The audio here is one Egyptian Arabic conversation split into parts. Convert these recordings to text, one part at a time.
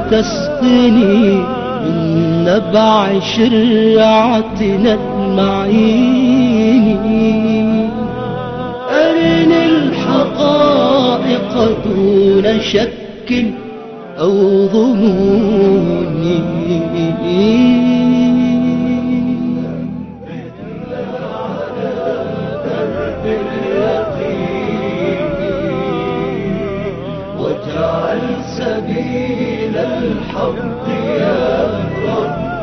تسقني من نبع شرعتنا المعين أرني الحقائق دون شك أو ظنون واجعل سبيل الحق يا رب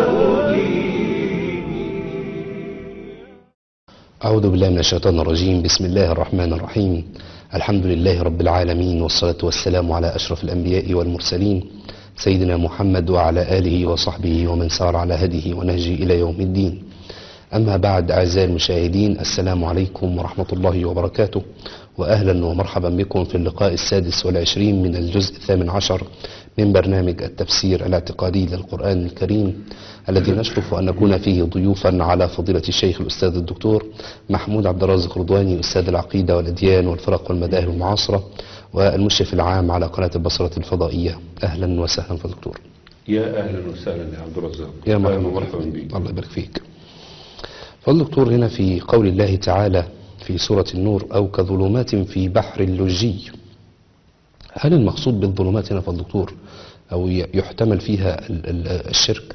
أعوذ بالله من الشيطان الرجيم بسم الله الرحمن الرحيم الحمد لله رب العالمين والصلاة والسلام على أشرف الأنبياء والمرسلين سيدنا محمد وعلى آله وصحبه ومن سار على هديه ونهجه إلى يوم الدين أما بعد أعزائي المشاهدين السلام عليكم ورحمة الله وبركاته وأهلا ومرحبا بكم في اللقاء السادس والعشرين من الجزء الثامن عشر من برنامج التفسير الاعتقادي للقرآن الكريم الذي نشرف أن نكون فيه ضيوفا على فضيلة الشيخ الأستاذ الدكتور محمود عبد الرازق رضواني أستاذ العقيدة والأديان والفرق والمذاهب المعاصرة والمشرف العام على قناة البصرة الفضائية أهلا وسهلا في الدكتور يا اهلا وسهلا يا عبد الرزاق يا أهلاً مرحبا ومرحبا بك الله يبارك فيك فالدكتور هنا في قول الله تعالى في سورة النور أو كظلمات في بحر اللجي هل المقصود بالظلمات هنا فالدكتور أو ي- يحتمل فيها ال- ال- الشرك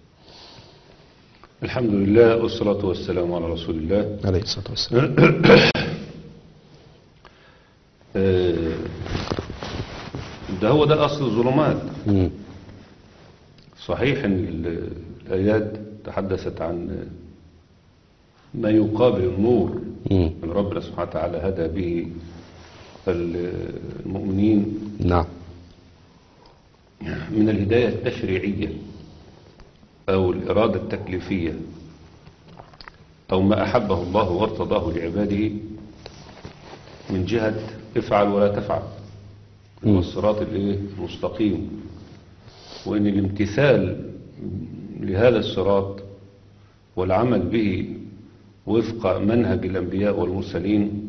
الحمد لله والصلاة والسلام على رسول الله عليه الصلاة والسلام آه، ده هو ده أصل الظلمات مم. صحيح أن ال- الآيات تحدثت عن ما يقابل النور مم. من ربنا سبحانه وتعالى هدى به المؤمنين نعم من الهداية التشريعية أو الإرادة التكليفية أو ما أحبه الله وارتضاه لعباده من جهة افعل ولا تفعل مم. والصراط الإيه؟ المستقيم وإن الامتثال لهذا الصراط والعمل به وفق منهج الأنبياء والمرسلين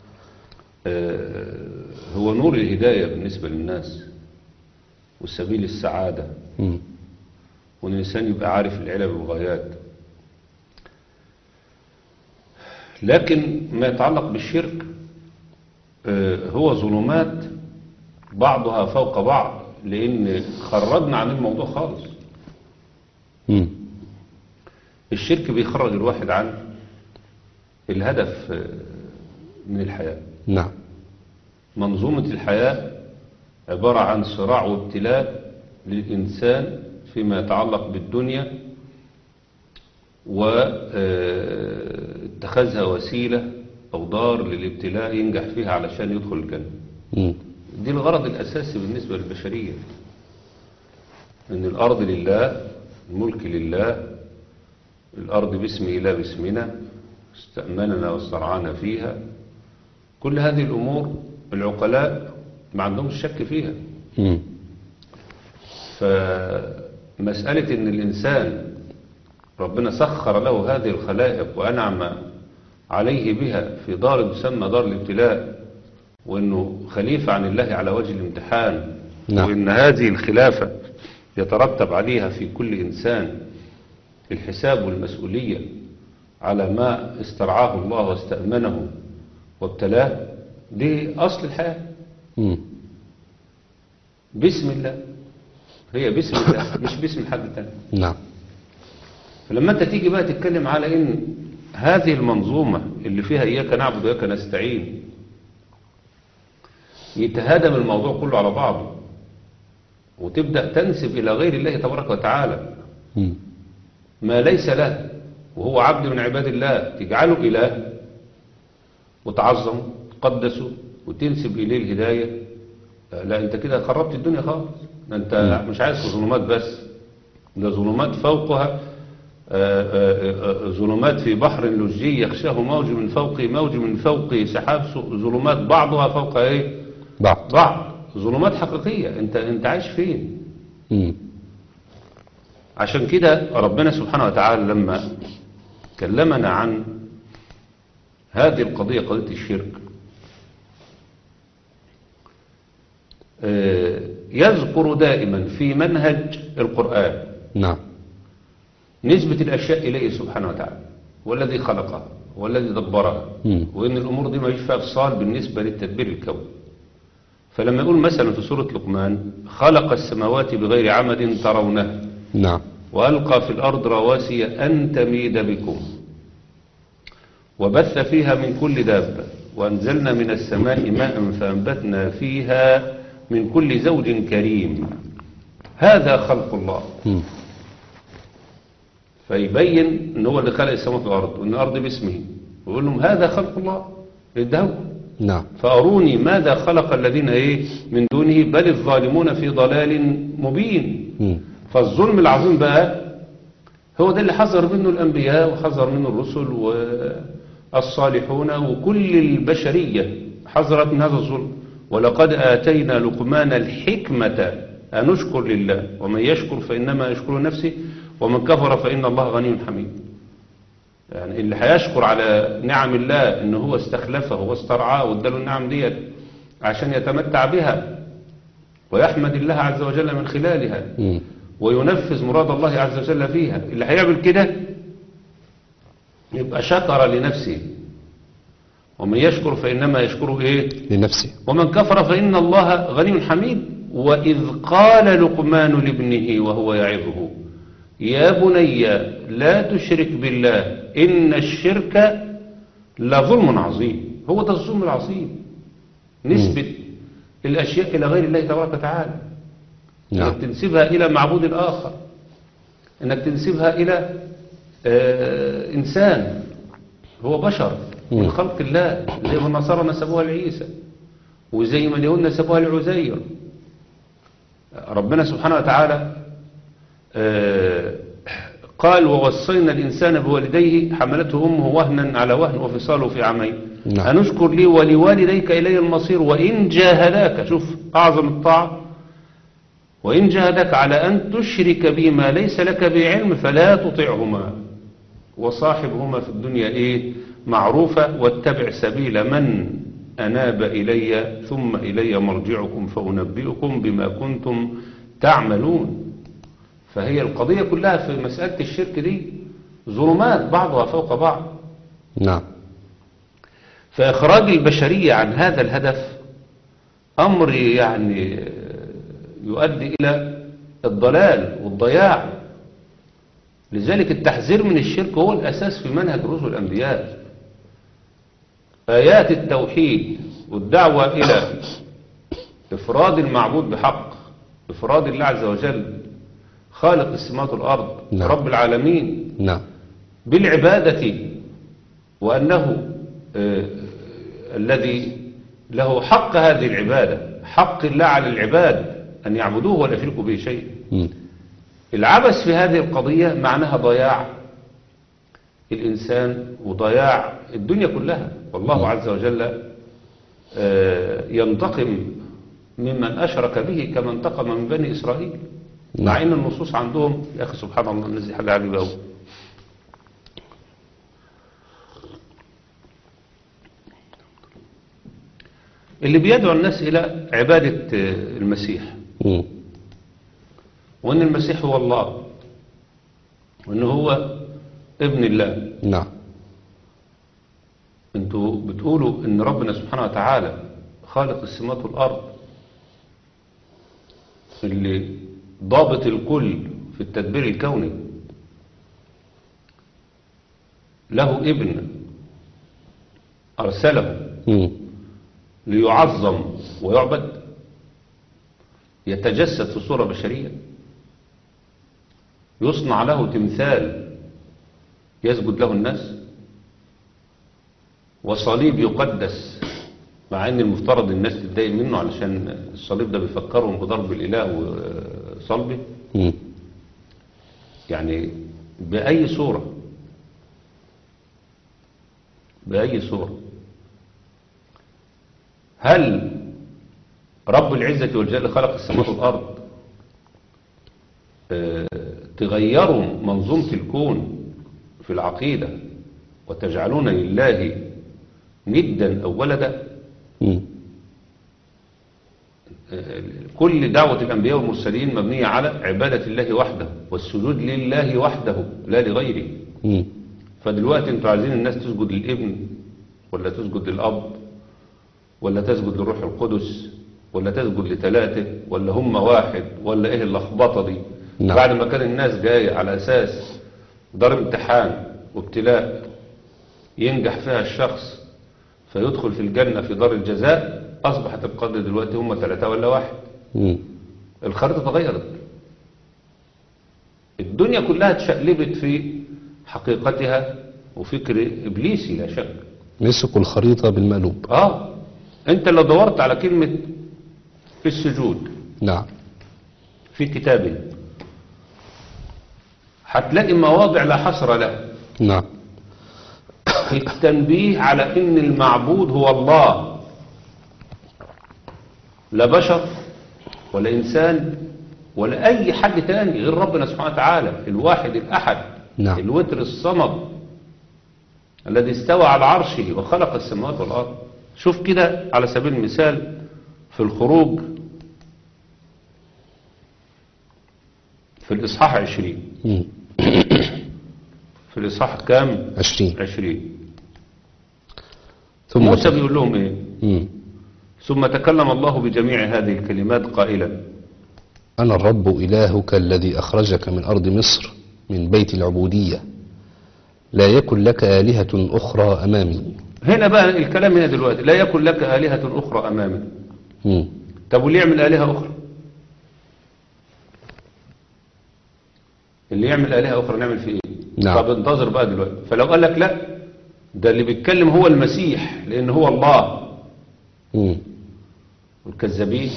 آه، هو نور الهداية بالنسبة للناس وسبيل السعادة مم. وان الانسان يبقى عارف العلل والغايات لكن ما يتعلق بالشرك آه، هو ظلمات بعضها فوق بعض لان خرجنا عن الموضوع خالص مم. الشرك بيخرج الواحد عن الهدف آه، من الحياة نعم منظومة الحياة عبارة عن صراع وابتلاء للإنسان فيما يتعلق بالدنيا واتخذها وسيلة أو دار للابتلاء ينجح فيها علشان يدخل الجنة مم. دي الغرض الأساسي بالنسبة للبشرية أن الأرض لله الملك لله الأرض باسمه لا باسمنا استأمننا واسترعانا فيها كل هذه الأمور العقلاء ما عندهمش شك فيها مم. فمسألة أن الإنسان ربنا سخر له هذه الخلائق وأنعم عليه بها في دار تسمى دار الابتلاء وأنه خليفة عن الله على وجه الامتحان نعم. وأن هذه الخلافة يترتب عليها في كل إنسان الحساب والمسؤولية على ما استرعاه الله واستأمنه وابتلاه دي أصل الحياة مم. بسم الله هي بسم الله مش باسم حد تاني نعم فلما انت تيجي بقى تتكلم على ان هذه المنظومة اللي فيها اياك نعبد واياك نستعين يتهادم الموضوع كله على بعضه وتبدأ تنسب الى غير الله تبارك وتعالى مم. ما ليس له وهو عبد من عباد الله تجعله إله وتعظم تقدسه وتنسب إليه الهداية لا أنت كده خربت الدنيا خالص ده أنت مش عايز في ظلمات بس ده ظلمات فوقها آه، آه، آه، ظلمات في بحر لجي يخشاه موج من فوقه موج من فوقه سحاب س- ظلمات بعضها فوق ايه بعض بعض ظلمات حقيقية انت انت عايش فين مم. عشان كده ربنا سبحانه وتعالى لما كلمنا عن هذه القضية قضية الشرك آه، يذكر دائما في منهج القرآن نعم نسبة الأشياء إليه سبحانه وتعالى والذي خلقها والذي دبرها مم. وإن الأمور دي ما فيش فيها فصال بالنسبة للتدبير الكون فلما يقول مثلا في سورة لقمان خلق السماوات بغير عمد ترونها نعم وألقى في الأرض رواسي أن تميد بكم وبث فيها من كل دابة وأنزلنا من السماء ماء فأنبتنا فيها من كل زوج كريم هذا خلق الله مم. فيبين ان هو اللي خلق السماوات والارض وان الارض باسمه ويقول لهم هذا خلق الله ادهوا نعم فاروني ماذا خلق الذين ايه من دونه بل الظالمون في ضلال مبين مم. فالظلم العظيم بقى هو ده اللي حذر منه الانبياء وحذر منه الرسل والصالحون وكل البشريه حذرت من هذا الظلم ولقد اتينا لقمان الحكمه ان اشكر لله ومن يشكر فانما يشكر نفسه ومن كفر فان الله غني حميد يعني اللي هيشكر على نعم الله ان هو استخلفه واسترعاه واداله النعم ديت عشان يتمتع بها ويحمد الله عز وجل من خلالها مم. وينفذ مراد الله عز وجل فيها اللي هيعمل كده يبقى شكر لنفسه ومن يشكر فإنما يشكره إيه لنفسه ومن كفر فإن الله غني حميد وإذ قال لقمان لابنه وهو يعظه يا بني لا تشرك بالله إن الشرك لظلم عظيم هو ده الظلم العظيم نسبة الأشياء إلى غير الله تبارك وتعالى نعم انك تنسبها الى معبود اخر انك تنسبها الى آه انسان هو بشر من مم. خلق الله زي ما النصارى نسبوها لعيسى وزي ما اليهود نسبوها لعزير ربنا سبحانه وتعالى آه قال ووصينا الإنسان بوالديه حملته أمه وهنا على وهن وفصاله في عامين نعم. أن اشكر لي ولوالديك إلي المصير وإن جاهداك شوف أعظم الطاعة وإن جاهدك على أن تشرك بي ما ليس لك بعلم فلا تطعهما وصاحبهما في الدنيا إيه معروفة واتبع سبيل من أناب إلي ثم إلي مرجعكم فأنبئكم بما كنتم تعملون فهي القضية كلها في مسألة الشرك دي ظلمات بعضها فوق بعض نعم فإخراج البشرية عن هذا الهدف أمر يعني يؤدي إلى الضلال والضياع لذلك التحذير من الشرك هو الأساس في منهج رسل الأنبياء آيات التوحيد والدعوة إلى إفراد المعبود بحق إفراد الله عز وجل خالق السماوات والأرض نعم. رب العالمين نعم بالعبادة وأنه آه، الذي له حق هذه العبادة حق الله على العباد أن يعبدوه ولا يشركوا به شيء مم. العبث في هذه القضية معناها ضياع الإنسان وضياع الدنيا كلها والله عز وجل آه، ينتقم ممن أشرك به كما انتقم من بني إسرائيل مع نعم. أن النصوص عندهم يا أخي سبحان الله الناس دي حاجة عجيبة أوي اللي بيدعو الناس إلى عبادة آه، المسيح مم. وأن المسيح هو الله وأن هو ابن الله نعم انتوا بتقولوا ان ربنا سبحانه وتعالى خالق السماوات والارض اللي ضابط الكل في التدبير الكوني له ابن ارسله مم. ليعظم ويعبد يتجسد في صورة بشرية يصنع له تمثال يسجد له الناس وصليب يقدس مع ان المفترض الناس تتضايق منه علشان الصليب ده بيفكرهم بضرب الاله وصلبه مم. يعني بأي صورة بأي صورة هل رب العزة والجلال خلق السماوات والأرض آه، تغيروا منظومة الكون في العقيدة وتجعلون لله ندا أو ولدا مم. آه، كل دعوة الأنبياء والمرسلين مبنية على عبادة الله وحده والسجود لله وحده لا لغيره مم. فدلوقتي انتوا عايزين الناس تسجد للابن ولا تسجد للأب ولا تسجد للروح القدس ولا تسجد لثلاثة ولا هم واحد ولا ايه اللخبطة دي نعم. بعد ما كان الناس جاية على أساس دار امتحان وابتلاء ينجح فيها الشخص فيدخل في الجنة في دار الجزاء أصبحت القدر دلوقتي هم ثلاثة ولا واحد مم. الخريطة اتغيرت الدنيا كلها اتشقلبت في حقيقتها وفكر إبليسي لا شك مسكوا الخريطة بالمقلوب آه أنت لو دورت على كلمة في السجود نعم في كتابه هتلاقي مواضع لا حصر لها نعم التنبيه على ان المعبود هو الله لا بشر ولا انسان ولا اي حد تاني غير ربنا سبحانه وتعالى الواحد الاحد نعم. الوتر الصمد الذي استوى على عرشه وخلق السماوات والارض شوف كده على سبيل المثال في الخروج في الاصحاح عشرين مم. في الاصحاح كام عشرين عشرين ثم موسى بيقول لهم ايه مم. ثم تكلم الله بجميع هذه الكلمات قائلا أنا الرب إلهك الذي أخرجك من أرض مصر من بيت العبودية لا يكن لك آلهة أخرى أمامي هنا بقى الكلام هنا دلوقتي لا يكن لك آلهة أخرى أمامي مم. طب واللي يعمل آلهة أخرى اللي يعمل آلهة أخرى نعمل فيه إيه نعم. طب انتظر بقى دلوقتي فلو قال لك لا ده اللي بيتكلم هو المسيح لأن هو الله مم. والكذابين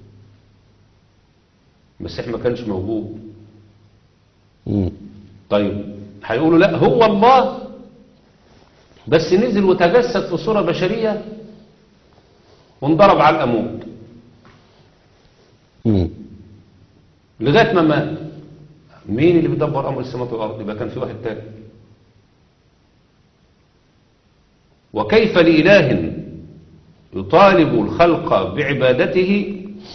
المسيح ما كانش موجود مم. طيب هيقولوا لا هو الله بس نزل وتجسد في صورة بشرية وانضرب على الأموت مم. لغاية ما مات مين اللي بيدبر أمر السماوات والأرض يبقى كان في واحد تاني وكيف لإله يطالب الخلق بعبادته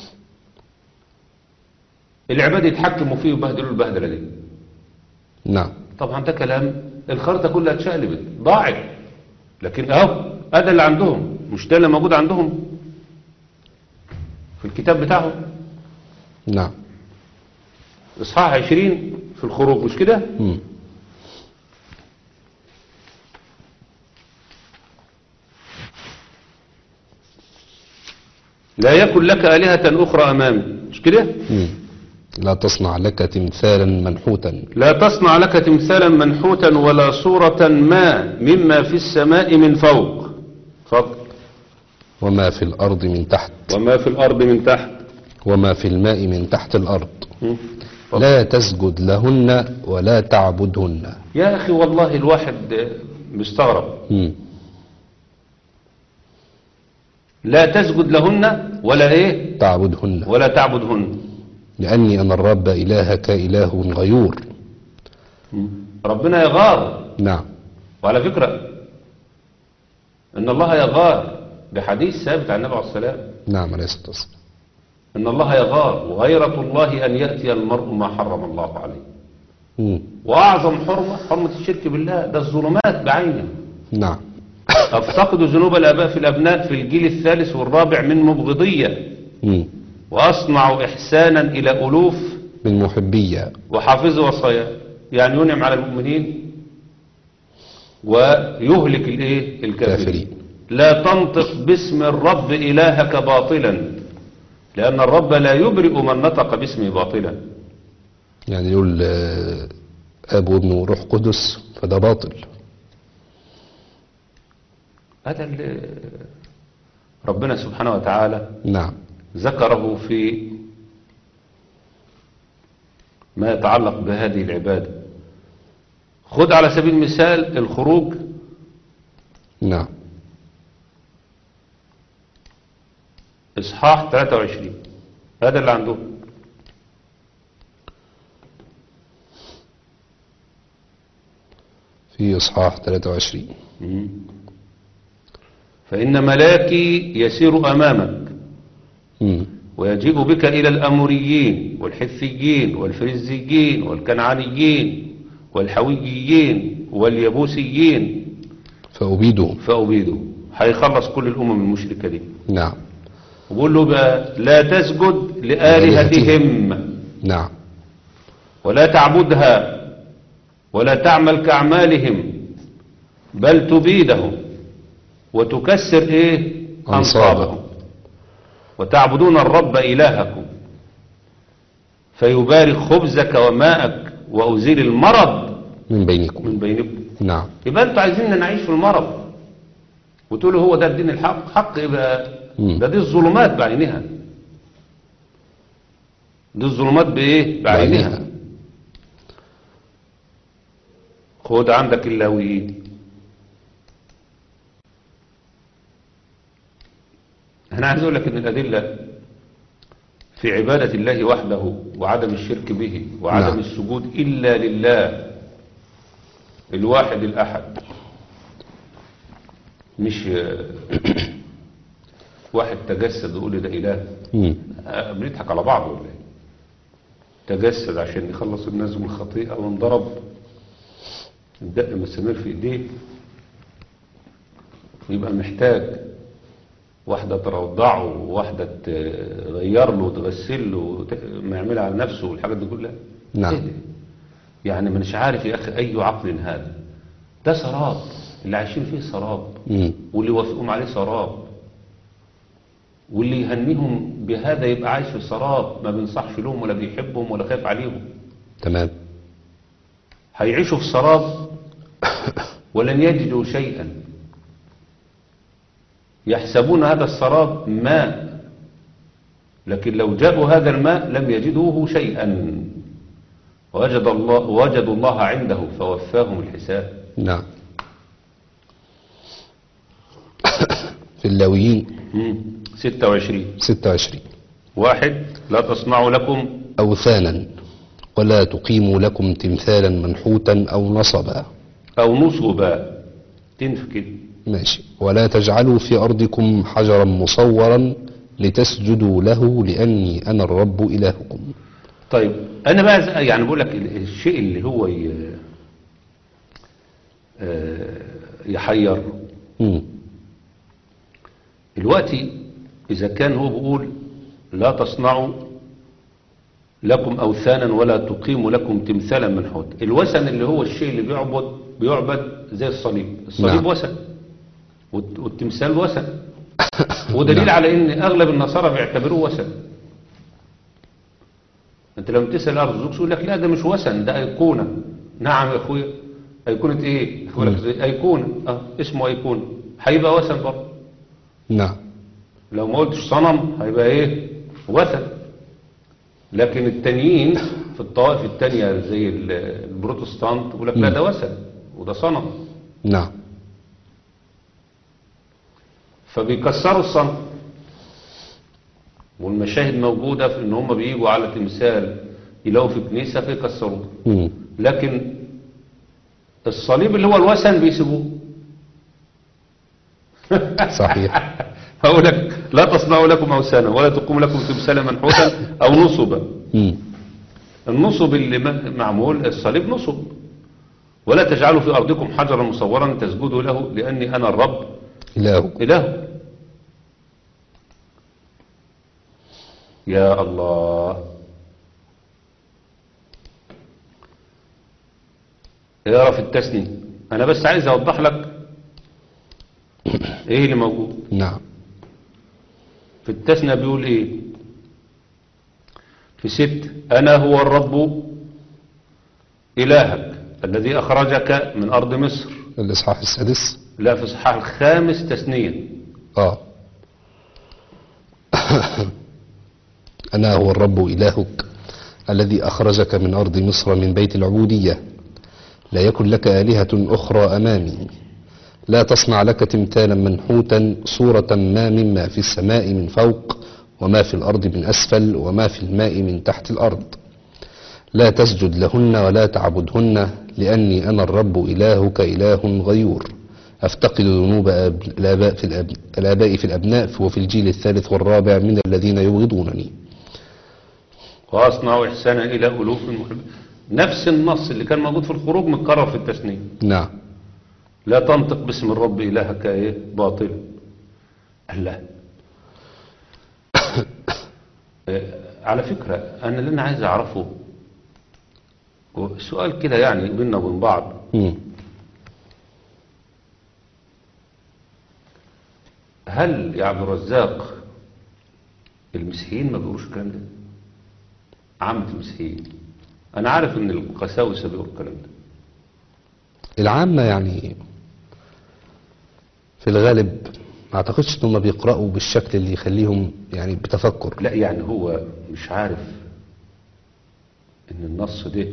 العباد يتحكموا فيه ويبهدلوا البهدلة دي نعم طبعا ده كلام الخريطة كلها اتشقلبت ضاعت لكن اهو هذا اللي عندهم مش ده اللي موجود عندهم في الكتاب بتاعهم نعم اصحاح 20 في الخروج مش كده مم. لا يكن لك آلهة أخرى أمامي مش كده مم. لا تصنع لك تمثالا منحوتا لا تصنع لك تمثالا منحوتا ولا صورة ما مما في السماء من فوق فضل وما في الأرض من تحت وما في الأرض من تحت وما في الماء من تحت الأرض م? فضل. لا تسجد لهن ولا تعبدهن يا أخي والله الواحد مستغرب مم. لا تسجد لهن ولا ايه تعبدهن ولا تعبدهن لأني أنا الرب إلهك إله غيور ربنا يغار نعم وعلى فكرة ان الله يغار بحديث ثابت عن النبي عليه السلام نعم عليه الصلاة والسلام ان الله يغار وغيرة الله ان يأتي المرء ما حرم الله عليه مم. واعظم حرمة حرمة الشرك بالله ده الظلمات بعينه نعم افتقد ذنوب الاباء في الابناء في الجيل الثالث والرابع من مبغضية مم. واصنع احسانا الى الوف من محبية وحافظ وصاياه يعني ينعم على المؤمنين ويهلك الايه الكافرين كافرين. لا تنطق باسم الرب إلهك باطلا لأن الرب لا يبرئ من نطق باسمه باطلا يعني يقول آه، أب وابن وروح قدس فده باطل هذا اللي ربنا سبحانه وتعالى نعم ذكره في ما يتعلق بهذه العبادة خذ على سبيل المثال الخروج نعم إصحاح 23 هذا اللي عندهم في إصحاح 23 فإن ملاكي يسير أمامك مم. ويجيء بك إلى الأموريين والحثيين والفرزيين والكنعانيين والحويين واليبوسيين فأبيدهم فأبيده هيخلص كل الأمم المشركة دي نعم وبقول له بقى لا تسجد لآلهتهم نعم ولا تعبدها ولا تعمل كأعمالهم بل تبيدهم وتكسر ايه أنصابهم. أنصابهم وتعبدون الرب إلهكم فيبارك خبزك وماءك وأزيل المرض من بينكم من بينكم نعم يبقى انتوا عايزين نعيش في المرض وتقولوا هو ده الدين الحق حق يبقى مم. ده دي الظلمات بعينها دي الظلمات بايه بعينها بعينها. خد عندك اللاويين انا عايز اقول لك ان الادله في عباده الله وحده وعدم الشرك به وعدم نعم. السجود الا لله الواحد الاحد مش آه، واحد تجسد ويقول لي ده اله مم. آه، بنضحك على بعض ولا ايه تجسد عشان يخلص الناس من الخطيئة وانضرب الدق مسامير في ايديه ويبقى محتاج واحدة ترضعه وواحدة تغير له وتغسل له وت- ما يعملها على نفسه والحاجات دي كلها نعم. إيه ده؟ يعني مش عارف يا أخي أي عقل هذا ده سراب اللي عايشين فيه سراب مم. واللي وافقهم عليه سراب واللي يهنيهم بهذا يبقى عايش في سراب ما بينصحش لهم ولا بيحبهم ولا خايف عليهم تمام هيعيشوا في سراب ولن يجدوا شيئا يحسبون هذا السراب ماء لكن لو جابوا هذا الماء لم يجدوه شيئا وجد الله وجدوا الله عنده فوفاهم الحساب نعم في اللاويين مم. 26 26 واحد لا تصنعوا لكم أوثانا ولا تقيموا لكم تمثالا منحوتا أو نصبا أو نصبا تنف كده ماشي ولا تجعلوا في أرضكم حجرا مصورا لتسجدوا له لأني أنا الرب إلهكم طيب أنا بقى ز- يعني بقول لك ال- الشيء اللي هو ي- آه، يحير مم. دلوقتي إذا كان هو بيقول لا تصنعوا لكم أوثانا ولا تقيموا لكم تمثالا منحوت الوثن اللي هو الشيء اللي بيعبد بيعبد زي الصليب الصليب نعم. وثن والت- والتمثال وثن ودليل نعم. على ان اغلب النصارى بيعتبروه وثن انت لما تسال ارثوذكس يقول لك لا ده مش وثن ده ايقونه نعم يا اخويا ايقونه ايه يقول لك زي ايقونه اه اسمه ايقونه هيبقى وثن برضه نعم لو ما قلتش صنم هيبقى ايه وثن لكن التانيين في الطوائف التانية زي ال- البروتستانت يقول لك لا مم. ده وثن وده صنم نعم فبيكسروا الصنم والمشاهد موجودة في ان هم بيجوا على تمثال يلاقوا في كنيسة فيكسروه مم. لكن الصليب اللي هو الوثن بيسيبوه صحيح هقول لك لا تصنعوا لكم اوثانا ولا تقوموا لكم تمثالا منحوتا او نصبا مم. النصب اللي م- معمول الصليب نصب ولا تجعلوا في ارضكم حجرا مصورا تسجدوا له لاني انا الرب إلهكم إله يا الله اقرا في التثنية انا بس عايز اوضح لك ايه اللي موجود نعم في التثنية بيقول ايه في ست انا هو الرب الهك الذي اخرجك من ارض مصر الإصحاح السادس لا في اصحاح الخامس تثنية آه أنا هو الرب إلهك الذي أخرجك من أرض مصر من بيت العبودية لا يكن لك آلهة أخرى أمامي لا تصنع لك تمثالا منحوتا صورة ما مما في السماء من فوق وما في الأرض من أسفل وما في الماء من تحت الأرض لا تسجد لهن ولا تعبدهن لأني أنا الرب إلهك إله غيور أفتقد ذنوب أب- الآباء في الأب... الآباء في الأبناء وفي الجيل الثالث والرابع من الذين يبغضونني واصنع احسانا الى الوف المحبين نفس النص اللي كان موجود في الخروج متكرر في التثنيه نعم لا تنطق باسم الرب الهك ايه باطل الله آه، على فكرة أنا اللي أنا عايز أعرفه سؤال كده يعني بيننا وبين بعض مم. هل يا عبد الرزاق المسيحيين ما بيقولوش الكلام ده عامة المسيحيين أنا عارف إن القساوسة بيقولوا الكلام ده العامة يعني في الغالب ما اعتقدش انهم بيقرأوا بالشكل اللي يخليهم يعني بتفكر لا يعني هو مش عارف ان النص ده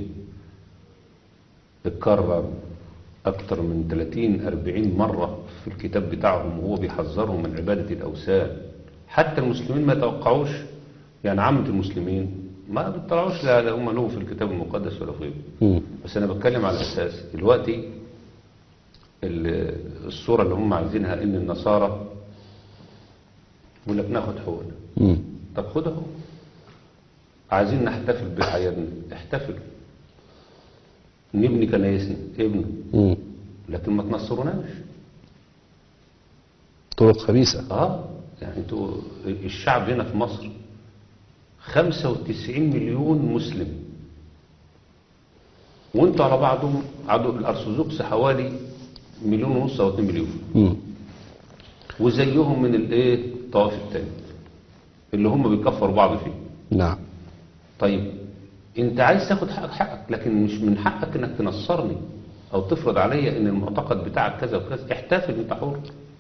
اتكرر اكتر من 30 40 مرة في الكتاب بتاعهم وهو بيحذرهم من عبادة الاوثان حتى المسلمين ما يتوقعوش يعني عامة المسلمين ما بيطلعوش لا لا هم له في الكتاب المقدس ولا في غيره مم. بس انا بتكلم على اساس دلوقتي ال- الصورة اللي هم عايزينها ان النصارى يقول لك ناخد حقوقنا مم. طب خدها اهو. عايزين نحتفل بأعيادنا احتفل نبني كنايسنا ابنوا مم. لكن ما تنصروناش طرق خبيثة اه يعني انتوا الشعب هنا في مصر 95 مليون مسلم وانتوا على بعضهم عدد الارثوذكس حوالي مليون ونص او 2 مليون مم. وزيهم من الايه الطوائف التاني اللي هم بيكفروا بعض فيه نعم طيب انت عايز تاخد حقك حقك لكن مش من حقك انك تنصرني او تفرض عليا ان المعتقد بتاعك كذا وكذا احتفل انت حر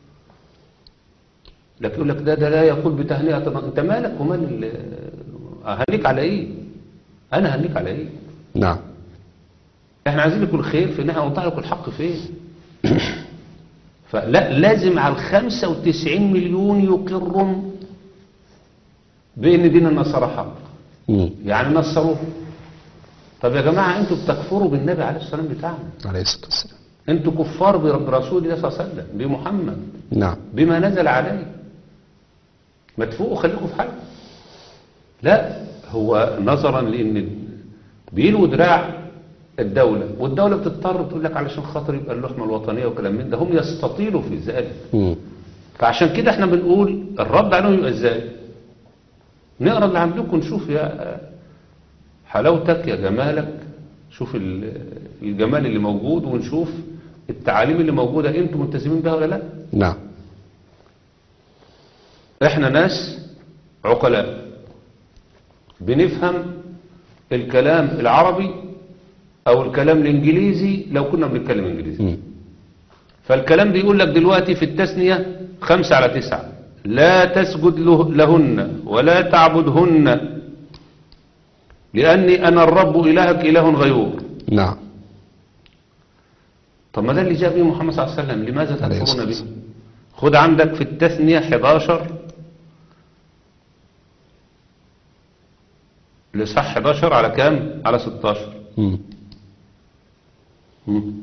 لكن يقول لك ده ده لا يقول بتهنئة انت مالك ومال ال- اهنيك على ايه انا هنيك على ايه نعم احنا عايزين لكم الخير في ان احنا نوضح لكم الحق فين فلا لازم على ال 95 مليون يقروا بان دين النصارى حق مم. يعني نصروه طب يا جماعة انتوا بتكفروا بالنبي عليه الصلاة والسلام بتاعنا عليه الصلاة والسلام انتوا كفار برب رسول الله صلى الله عليه وسلم بمحمد نعم بما نزل عليه ما تفوقوا خليكم في حالكم لا هو نظرا لان بيلوا دراع الدولة والدولة بتضطر تقول لك علشان خاطر يبقى اللحمة الوطنية وكلام من ده هم يستطيلوا في ذلك مم. فعشان كده احنا بنقول الرد عليهم يبقى ازاي نقرا اللي عندكم نشوف يا حلاوتك يا جمالك شوف ال- الجمال اللي موجود ونشوف التعاليم اللي موجودة انتم ملتزمين بها ولا لا نعم احنا ناس عقلاء بنفهم الكلام العربي او الكلام الانجليزي لو كنا بنتكلم انجليزي مم. فالكلام بيقول لك دلوقتي في التثنية خمسة على تسعة لا تسجد له- لهن ولا تعبدهن لأني أنا الرب إلهك إله غيور نعم طب ما ده اللي جاء به محمد صلى الله عليه وسلم لماذا عليه تكفرون الصلاة به خد عندك في التثنية 11 لصح 11 على كام على 16 مم. مم.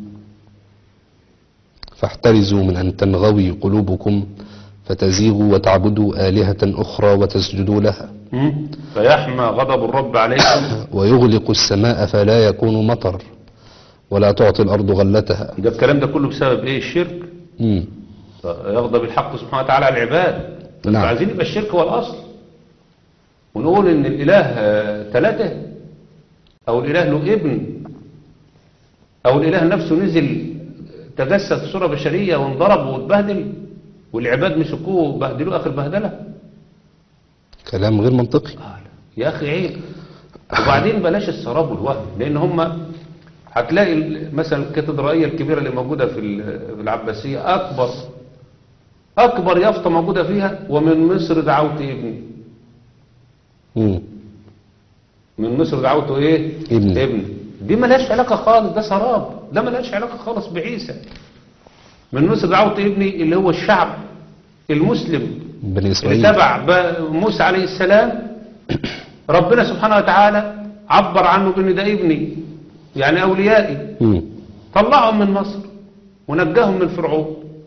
فاحترزوا من أن تنغوي قلوبكم فتزيغوا وتعبدوا آلهة أخرى وتسجدوا لها مم. فيحمى غضب الرب عليكم ويغلق السماء فلا يكون مطر ولا تعطي الأرض غلتها ده الكلام ده كله بسبب ايه الشرك مم. يغضب الحق سبحانه وتعالى على العباد نعم. عايزين يبقى الشرك هو الأصل ونقول ان الإله آه، ثلاثة أو الإله له ابن أو الإله نفسه نزل تجسد في صورة بشرية وانضرب واتبهدل والعباد مسكوه وبهدلوه آخر بهدلة كلام غير منطقي يا أخي عيب وبعدين بلاش السراب والوهم لأن هم هتلاقي ال- مثلا الكاتدرائية الكبيرة اللي موجودة في ال- في العباسية أكبر أكبر يافطة موجودة فيها ومن مصر دعوت ابني مم. من مصر دعوته إيه؟ ابني. ابني دي ملهاش علاقة خالص ده سراب ده ملهاش علاقة خالص بعيسى من مصر دعوت ابني اللي هو الشعب المسلم بني اللي إسرائيل تبع ب- موسى عليه السلام ربنا سبحانه وتعالى عبر عنه بان ده ابني يعني اوليائي مم. طلعهم من مصر ونجاهم من فرعون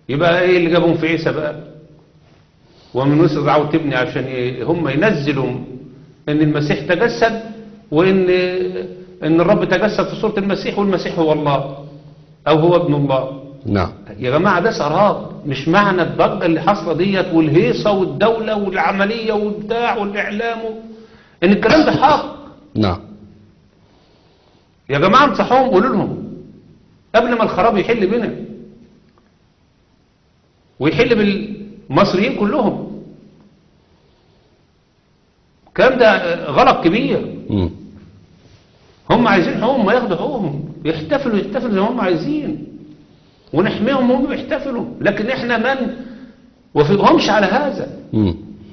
يبقى ايه اللي جابهم في عيسى بقى ومن مصر دعوة تبني عشان ايه هم ينزلوا ان المسيح تجسد وان ان الرب تجسد في صورة المسيح والمسيح هو الله او هو ابن الله نعم يا جماعة ده سراب مش معنى الضجة اللي حاصلة ديت والهيصة والدولة والعملية والبتاع والإعلام و- إن الكلام ده حق نعم يا جماعة انصحوهم قولوا لهم قبل ما الخراب يحل بنا ويحل بالمصريين كلهم الكلام ده غلط كبير مم. هم عايزين حقوقهم ما ياخدوا حقوقهم يحتفلوا يحتفلوا زي ما هم عايزين ونحميهم وهم بيحتفلوا لكن احنا من وفقهمش على هذا مم.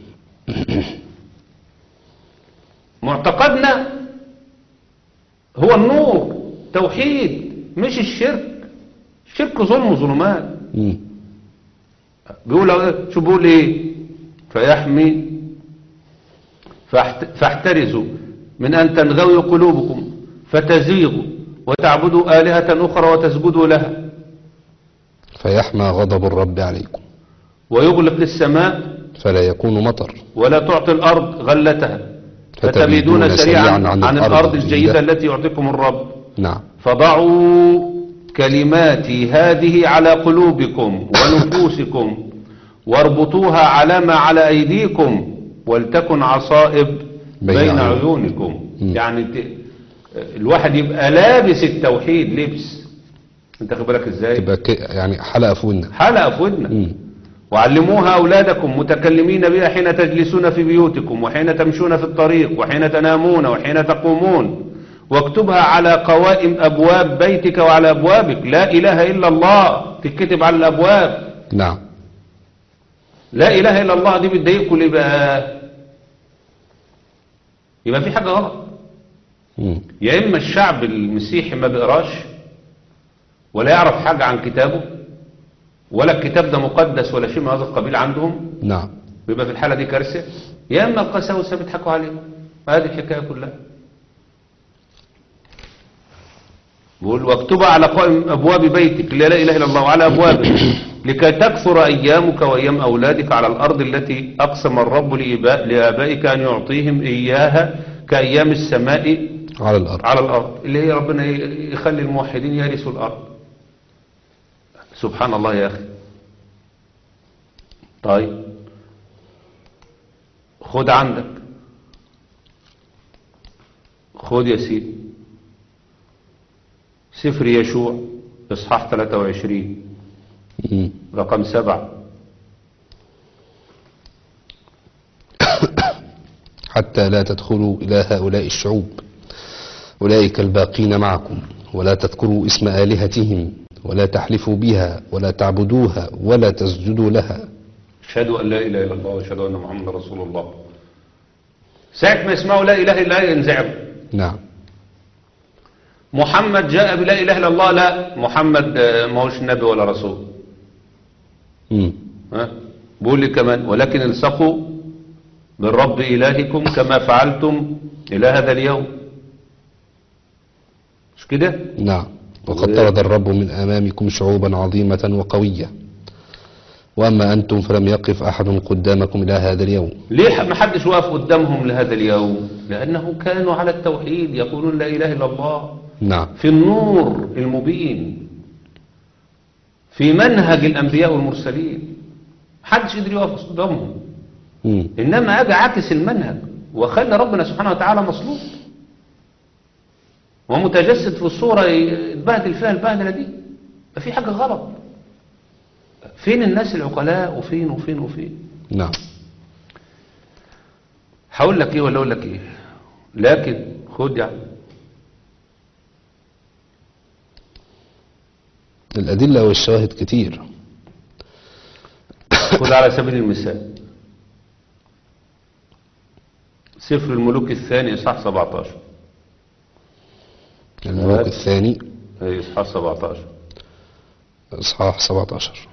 معتقدنا هو النور توحيد مش الشرك الشرك ظلم وظلمات مم. بيقول إيه؟ شو بيقول ايه فيحمي فاحت- فاحترزوا من ان تنغوي قلوبكم فتزيغوا وتعبدوا آلهة أخرى وتسجدوا لها فيحمى غضب الرب عليكم ويغلق السماء فلا يكون مطر ولا تعطي الأرض غلتها فتبيدون فتبيدون سريعاً سريعا عن عن, الأرض الأرض الجيدة الجيدة. التي يعطيكم الرب نعم فضعوا كلماتي هذه على قلوبكم ونفوسكم واربطوها على ما على أيديكم ولتكن عصائب بين بين, عيون- عيونكم مم. يعني ت... الواحد يبقى لابس التوحيد لبس انت خد بالك ازاي تبقى ك- يعني حلقة في ودنك حلقة في ودنك مم. وعلموها أولادكم متكلمين بها حين تجلسون في بيوتكم وحين تمشون في الطريق وحين تنامون وحين تقومون واكتبها على قوائم أبواب بيتك وعلى أبوابك لا إله إلا الله تكتب على الأبواب نعم لا إله إلا الله دي بتضايقكم ليه بقى يبقى في حاجة غلط مم. يا إما الشعب المسيحي ما بيقراش ولا يعرف حاجة عن كتابه ولا الكتاب ده مقدس ولا شيء من هذا القبيل عندهم نعم بيبقى في الحالة دي كارثة يا إما القساوسة بيضحكوا عليهم هذه الحكاية كلها بيقول واكتبها على قائم أبواب بيتك لا إله إلا الله وعلى أبوابك لكي تكثر أيامك وأيام أولادك على الأرض التي أقسم الرب لإباء- لآبائك أن يعطيهم إياها كأيام السماء على الأرض على الأرض اللي هي ربنا ي- يخلي الموحدين يرثوا الأرض سبحان الله يا أخي طيب خد عندك خد يا سيدي سفر يشوع إصحاح 23 مم. رقم سبعة حتى لا تدخلوا إلى هؤلاء الشعوب أولئك الباقين معكم ولا تذكروا اسم آلهتهم ولا تحلفوا بها ولا تعبدوها ولا تسجدوا لها أشهد أن لا إله إلا الله وأشهد أن محمد رسول الله ساعة ما يسمعوا لا إله إلا الله ينزعجوا نعم محمد جاء بلا إله إلا الله لا محمد آه، ما هوش نبي ولا رسول مم. ها بيقول لي كمان ولكن الصقوا بالرب إلهكم كما فعلتم إلى هذا اليوم مش كده نعم وقد طرد الرب من أمامكم شعوبا عظيمة وقوية وأما أنتم فلم يقف أحد قدامكم إلى هذا اليوم ليه ما حدش واقف قدامهم لهذا اليوم لأنه كانوا على التوحيد يقولون لا إله إلا الله نعم في النور المبين في منهج الأنبياء والمرسلين محدش قدر يقف قدامهم مم. إنما أجي عاكس المنهج وخلى ربنا سبحانه وتعالى مصلوب ومتجسد في الصورة يتبهدل فيها البهدلة دي ففي حاجة غلط فين الناس العقلاء وفين وفين وفين نعم هقول لك ايه ولا اقول لك ايه لكن خد يعني الأدلة والشواهد كتير خد على سبيل المثال سفر الملوك الثاني اصحاح 17 الملوك الثاني اي اصحاح 17 إصحاح 17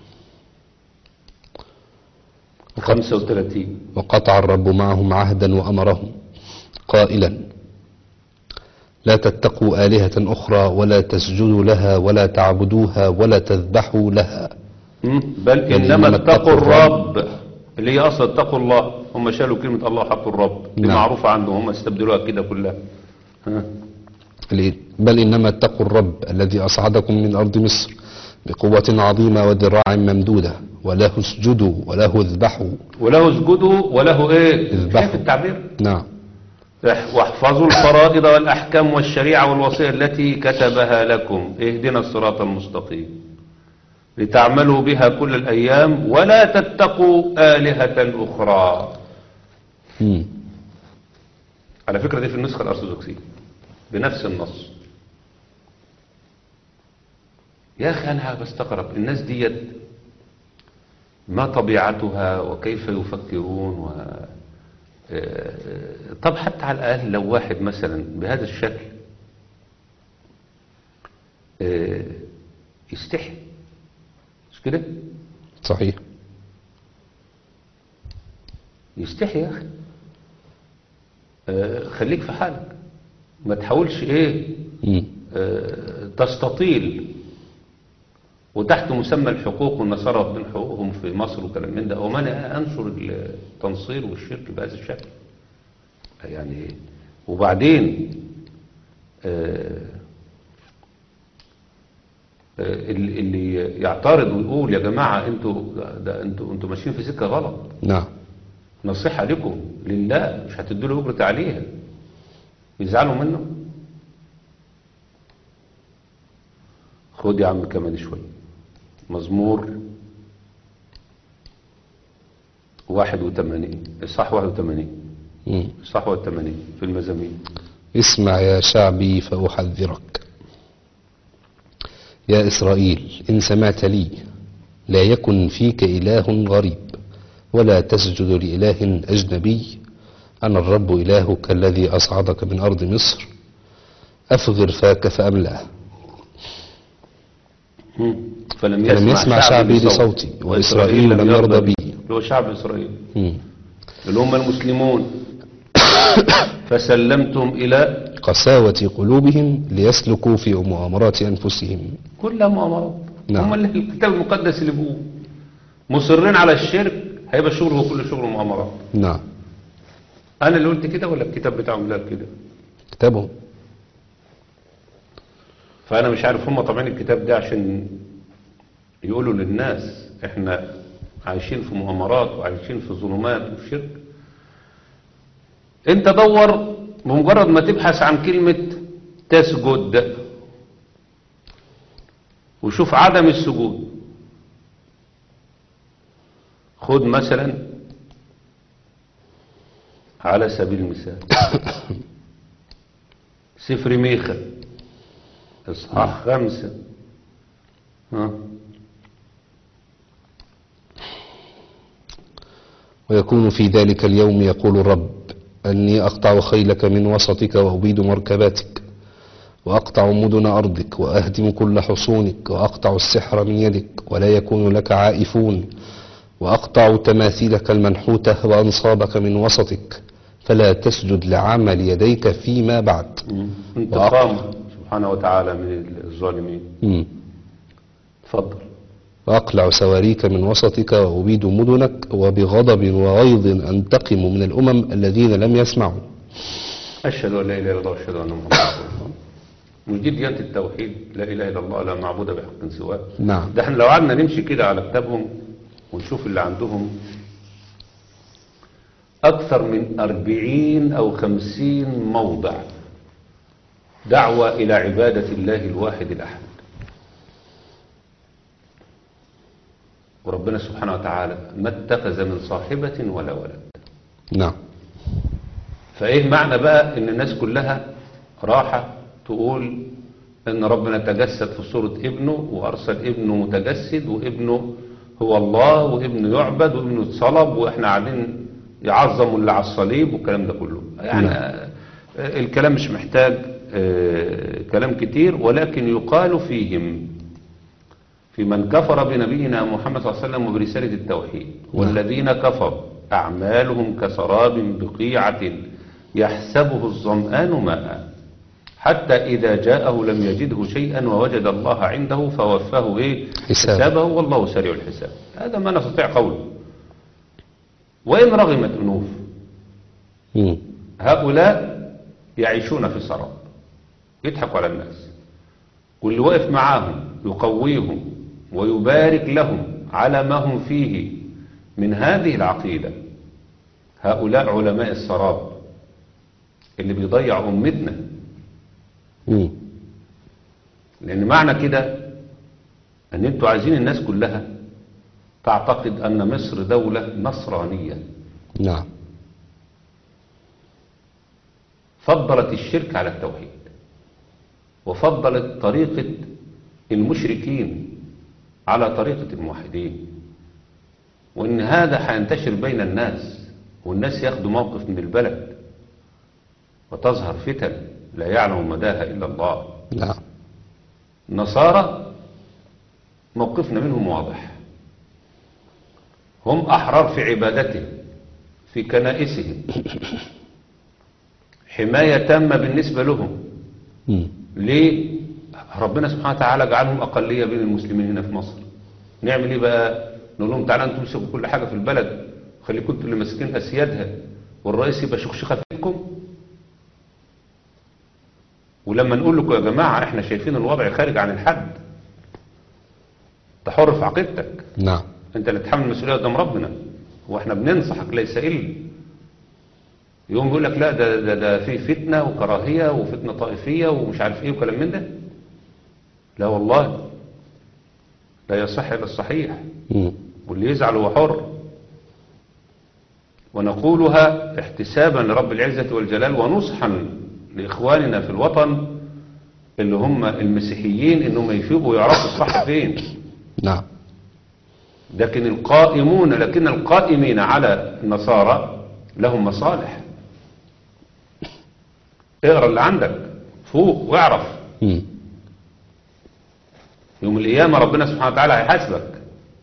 35 وقطع الرب معهم عهدا وأمرهم قائلا لا تتقوا آلهة أخرى ولا تسجدوا لها ولا تعبدوها ولا تذبحوا لها مم. بل إنما اتقوا الرب اللي هي أصلا اتقوا الله هم شالوا كلمة الله وحطوا الرب دي نعم. معروفة عنهم هم استبدلوها كده كلها ها. ليه؟ بل إنما اتقوا الرب الذي أصعدكم من أرض مصر بقوة عظيمة وذراع ممدودة وله اسجدوا وله اذبحوا وله اسجدوا وله ايه اذبحوا. شايف التعبير نعم اح- واحفظوا الفرائض والأحكام والشريعة والوصية التي كتبها لكم اهدنا الصراط المستقيم لتعملوا بها كل الأيام ولا تتقوا آلهة أخرى مم. على فكرة دي في النسخة الأرثوذكسية بنفس النص يا أخي أنا بستغرب الناس ديت ما طبيعتها وكيف يفكرون و... آه، طب حتى على الأقل لو واحد مثلا بهذا الشكل آه، يستحي مش كده صحيح يستحي يا أخي آه، خليك في حالك ما تحاولش ايه مم. آه، تستطيل وتحت مسمى الحقوق والنصارى واخدين حقوقهم في مصر وكلام من ده وما أنا انشر التنصير والشرك بهذا الشكل يعني وبعدين آه، آه، اللي اللي يعترض ويقول يا جماعه انتوا ده انتوا انتوا ماشيين في سكه غلط نعم نصيحة لكم لله مش هتدوا له أجرة عليها يزعلوا منه خد يا عم كمان شوية مزمور واحد وثمانين صح واحد وثمانين مم. صح واحد وثمانين في المزامين اسمع يا شعبي فأحذرك يا إسرائيل إن سمعت لي لا يكن فيك إله غريب ولا تسجد لإله أجنبي أنا الرب إلهك الذي أصعدك من أرض مصر أفغر فاك فأملأه مم. فلم فلم يسمع, يسمع شعبي لصوتي وإسرائيل لم يرضى بي اللي هو شعب إسرائيل مم. اللي هم المسلمون فسلمتم إلى قساوة قلوبهم ليسلكوا في مؤامرات أنفسهم كلها مؤامرات نعم. هم اللي الكتاب المقدس اللي بيقول مصرين على الشرك هيبقى شغله كل شغله مؤامرات نعم انا اللي قلت كده ولا الكتاب بتاعهم لا كده كتابهم فانا مش عارف هم طابعين الكتاب ده عشان يقولوا للناس احنا عايشين في مؤامرات وعايشين في ظلمات وشرك انت دور بمجرد ما تبحث عن كلمة تسجد وشوف عدم السجود خد مثلا على سبيل المثال سفر ميخا اصحاح خمسة ها ويكون في ذلك اليوم يقول الرب أني أقطع خيلك من وسطك وأبيد مركباتك وأقطع مدن أرضك وأهدم كل حصونك وأقطع السحر من يدك ولا يكون لك عائفون وأقطع تماثيلك المنحوتة وأنصابك من وسطك فلا تسجد لعمل يديك فيما بعد انتقام سبحانه وتعالى من الظالمين مم. تفضل وأقلع سواريك من وسطك وأبيد مدنك وبغضب وغيظ أنتقم من الأمم الذين لم يسمعوا أشهد أن لا إله إلا الله وأشهد أن محمدا رسول الله مش دي ديانة التوحيد لا إله إلا الله لا معبود بحق سواه نعم ده احنا لو قعدنا نمشي كده على كتابهم ونشوف اللي عندهم أكثر من أربعين أو خمسين موضع دعوة إلى عبادة الله الواحد الأحد وربنا سبحانه وتعالى ما اتخذ من صاحبة ولا ولد نعم فايه معنى بقى ان الناس كلها راحة تقول ان ربنا تجسد في صورة ابنه وارسل ابنه متجسد وابنه هو الله وابنه يعبد وابنه اتصلب واحنا قاعدين يعظموا اللي على الصليب والكلام ده كله يعني آه، الكلام مش محتاج آه، كلام كتير ولكن يقال فيهم في من كفر بنبينا محمد صلى الله عليه وسلم وبرسالة التوحيد والذين كفروا أعمالهم كسراب بقيعة يحسبه الظمآن ماء حتى إذا جاءه لم يجده شيئا ووجد الله عنده فوفاه إيه حسابه. حسابه والله سريع الحساب هذا ما نستطيع قوله وإن رغمت أنوف مم. هؤلاء يعيشون في سراب يضحكوا على الناس واللي واقف معاهم يقويهم ويبارك لهم على ما هم فيه من هذه العقيدة هؤلاء علماء السراب اللي بيضيع أمتنا مم. لأن معنى كده أن أنتوا عايزين الناس كلها تعتقد أن مصر دولة نصرانية نعم فضلت الشرك على التوحيد وفضلت طريقة المشركين على طريقة الموحدين وإن هذا هينتشر بين الناس والناس ياخدوا موقف من البلد وتظهر فتن لا يعلم مداها إلا الله نعم النصارى موقفنا منهم واضح هم أحرار في عبادتهم في كنائسهم حماية تامة بالنسبة لهم مم. ليه ربنا سبحانه وتعالى جعلهم أقلية بين المسلمين هنا في مصر نعمل ايه بقى نقول لهم تعالى انتم تمسكوا كل حاجة في البلد خليكم انتوا اللي ماسكين أسيادها والرئيس يبقى شخشخة فيكم ولما نقول لكم يا جماعة احنا شايفين الوضع خارج عن الحد انت حر في عقيدتك نعم انت اللي تحمل المسؤوليه قدام ربنا واحنا بننصحك ليس الا يوم يقول لك لا ده ده ده في فتنه وكراهيه وفتنه طائفيه ومش عارف ايه وكلام من ده لا والله لا يصح الا الصحيح مم. واللي يزعل هو حر ونقولها احتسابا لرب العزة والجلال ونصحا لإخواننا في الوطن اللي هم المسيحيين انهم يفيقوا ويعرفوا الصح فين نعم لكن القائمون لكن القائمين على النصارى لهم مصالح اقرا اللي عندك فوق واعرف مم. يوم القيامة ربنا سبحانه وتعالى هيحاسبك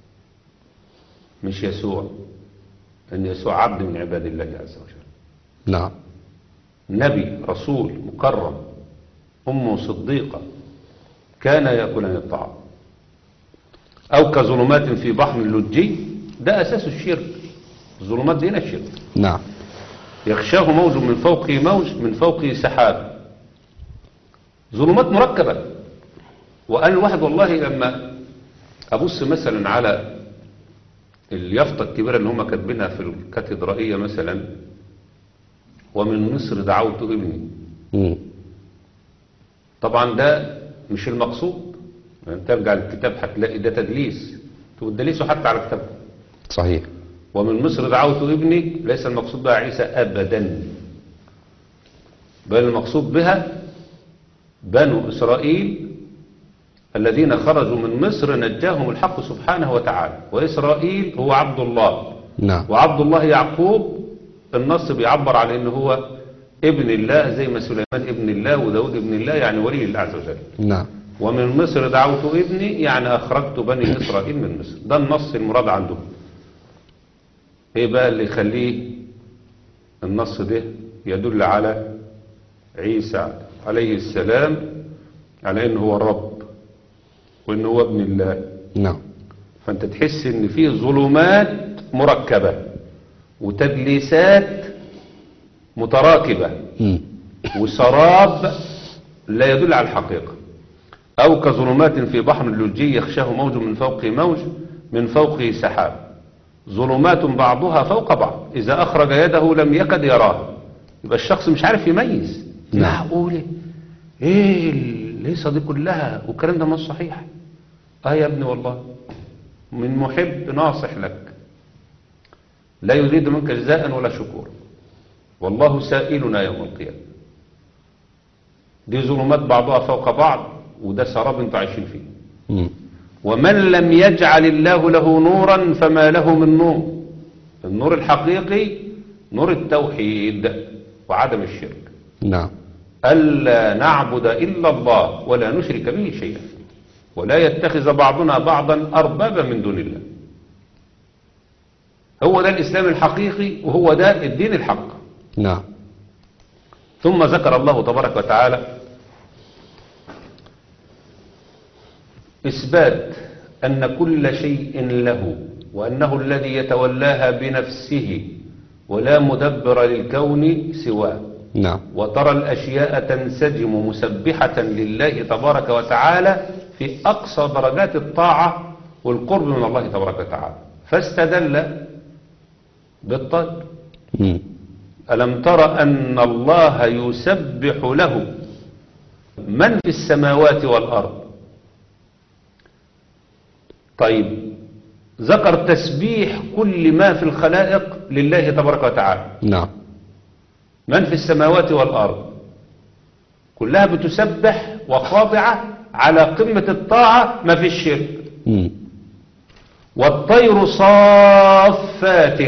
مش يسوع ان يسوع عبد من عباد الله عز وجل نعم نبي رسول مكرم أمه صديقة كان يأكلان الطعام أو كظلمات في بحر لجي ده أساس الشرك الظلمات دي هنا الشرك نعم يغشاه موج من فوقه موج من فوقه سحاب ظلمات مركبة وقال الواحد والله لما أبص مثلا على اليافطة الكبيرة اللي هم كاتبينها في الكاتدرائية مثلا ومن مصر دعوت ابني مم. طبعا ده مش المقصود يعني ترجع للكتاب هتلاقي ده تدليس تدلسه حتى على كتابه صحيح ومن مصر دعوت ابني ليس المقصود بها عيسى أبدا بل المقصود بها بنو إسرائيل الذين خرجوا من مصر نجاهم الحق سبحانه وتعالى وإسرائيل هو عبد الله نعم وعبد الله يعقوب النص بيعبر على انه هو ابن الله زي ما سليمان ابن الله وداود ابن الله يعني ولي الله عز وجل نعم ومن مصر دعوت ابني يعني أخرجت بني إسرائيل من مصر ده النص المراد عندهم ايه بقى اللي يخليه النص ده يدل على عيسى عليه السلام على انه هو الرب وانه هو ابن الله نعم فانت تحس ان فيه ظلمات مركبة وتدليسات متراكبة مم. وسراب لا يدل على الحقيقة أو كظلمات في بحر اللجي يخشاه موج من فوقه موج من فوقه سحاب ظلمات بعضها فوق بعض إذا أخرج يده لم يكد يراها يبقى الشخص مش عارف يميز نعم. معقولة ايه الهيصة دي كلها والكلام ده مش صحيح اه يا ابني والله من محب ناصح لك لا يريد منك جزاء ولا شكورا والله سائلنا يوم القيامة دي ظلمات بعضها فوق بعض وده سراب انتوا عايشين فيه مم. ومن لم يجعل الله له نورا فما له من نور النور الحقيقي نور التوحيد وعدم الشرك نعم ألا نعبد إلا الله ولا نشرك به شيئا ولا يتخذ بعضنا بعضا أربابا من دون الله هو ده الإسلام الحقيقي وهو ده الدين الحق نعم ثم ذكر الله تبارك وتعالى إثبات أن كل شيء له وأنه الذي يتولاها بنفسه ولا مدبر للكون سواه نعم وترى الأشياء تنسجم مسبحة لله تبارك وتعالى في أقصى درجات الطاعة والقرب من الله تبارك وتعالى فاستدل بالطيب مم. ألم تر أن الله يسبح له من في السماوات والأرض طيب ذكر تسبيح كل ما في الخلائق لله تبارك وتعالى نعم من في السماوات والأرض كلها بتسبح وخاضعة على قمة الطاعة ما في الشرك مم. والطير صافات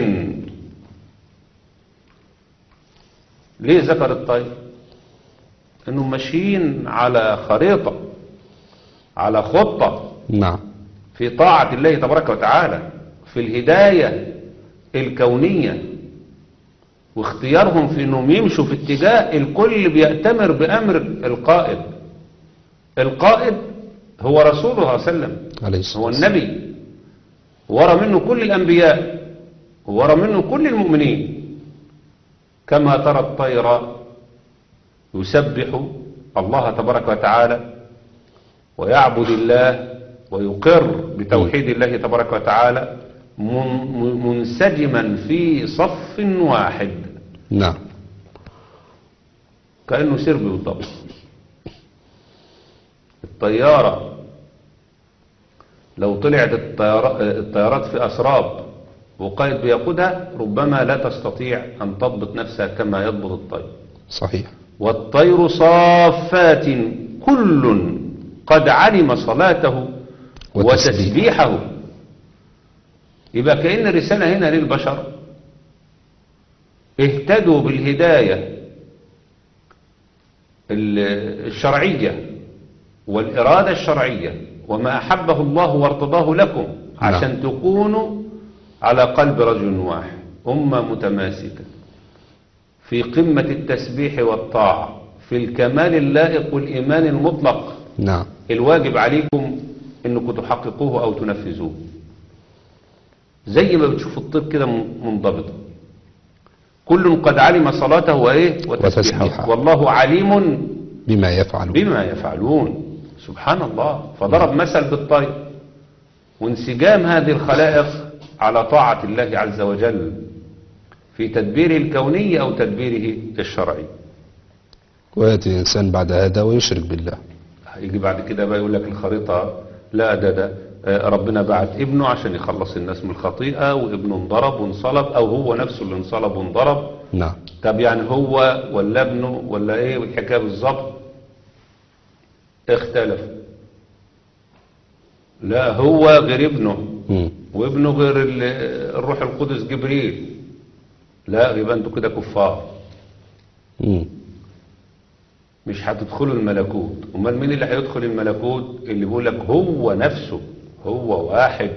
ليه ذكر الطير انهم ماشيين على خريطة على خطة نعم في طاعة الله تبارك وتعالى في الهداية الكونية واختيارهم في انهم يمشوا في اتجاه الكل بيأتمر بأمر القائد القائد هو رسوله صلى الله عليه وسلم عليه الصلاة هو والسلام النبي ورا منه كل الأنبياء ورا منه كل المؤمنين كما ترى الطير يسبح الله تبارك وتعالى ويعبد الله ويقر بتوحيد الله تبارك وتعالى من- منسجما في صف واحد نعم كأنه سرب بالضبط الطيارة لو طلعت الطيارا- الطيارات في أسراب وقائد بيقودها ربما لا تستطيع أن تضبط نفسها كما يضبط الطير صحيح والطير صافات كل قد علم صلاته وتسبيحه. وتسبيحه يبقى كأن الرسالة هنا للبشر اهتدوا بالهداية ال- الشرعية والإرادة الشرعية وما أحبه الله وارتضاه لكم نعم. عشان تكونوا على قلب رجل واحد أمة متماسكة في قمة التسبيح والطاعة في الكمال اللائق والإيمان المطلق نعم الواجب عليكم انكم تحققوه او تنفذوه زي ما بتشوفوا الطب كده م- منضبطه كل قد علم صلاته وايه وتسبيحه. وتسبيحه والله عليم بما يفعل بما يفعلون سبحان الله فضرب مثل بالطير وانسجام هذه الخلائق على طاعة الله عز وجل في تدبيره الكوني أو تدبيره الشرعي ويأتي الإنسان بعد هذا ويشرك بالله يجي بعد كده بقى يقول لك الخريطة لا ده ده آه، ربنا بعت ابنه عشان يخلص الناس من الخطيئة وابنه انضرب وانصلب أو هو نفسه اللي انصلب وانضرب نعم طب يعني هو ولا ابنه ولا ايه والحكايه بالظبط اختلف لا هو غير ابنه مم. وابنه غير ال- الروح القدس جبريل لا يبقى انتوا كده كفار مم. مش هتدخلوا الملكوت امال مين اللي هيدخل الملكوت اللي بيقول لك هو نفسه هو واحد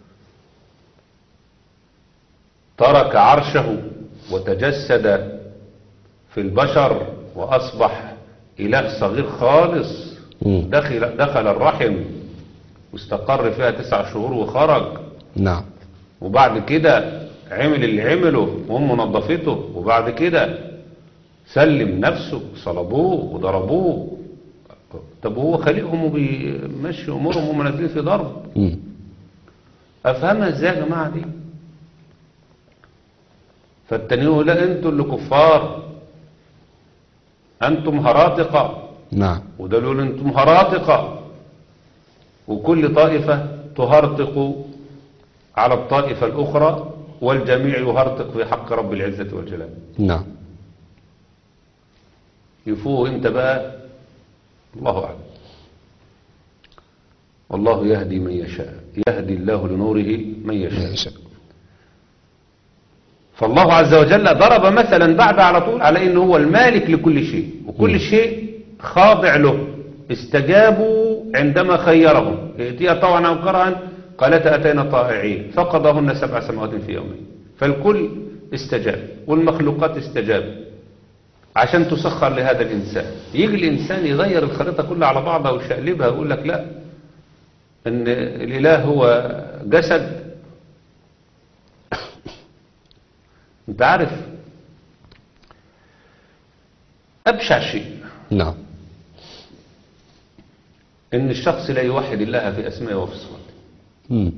ترك عرشه وتجسد في البشر واصبح اله صغير خالص مم. دخل دخل الرحم واستقر فيها تسع شهور وخرج نعم وبعد كده عمل اللي عمله وامه نظفته وبعد كده سلم نفسه صلبوه وضربوه طب هو خليقهم وبيمشي امورهم وهم نازلين في ضرب مم. افهمها ازاي يا جماعه دي فالتانيين يقول لا انتوا اللي كفار انتم هراطقه نعم وده يقول انتم هراطقه وكل طائفه تهرطق على الطائفه الاخرى والجميع يهرطق في حق رب العزه والجلال نعم يفوق امتى بقى الله اعلم والله يهدي من يشاء يهدي الله لنوره من ما يشاء يشاء فالله عز وجل ضرب مثلا بعد على طول على انه هو المالك لكل شيء وكل مم. شيء خاضع له استجابوا عندما خيرهم ائتيا طوعا او كرها قالتا اتينا طائعين فقضاهن سبع سماوات في يومين فالكل استجاب والمخلوقات استجابت عشان تسخر لهذا الانسان يجي الانسان يغير الخريطه كلها على بعضها ويشقلبها ويقول لك لا ان الاله هو جسد انت عارف ابشع شيء نعم ان الشخص لا يوحد الله في اسمائه وفي صفاته مم.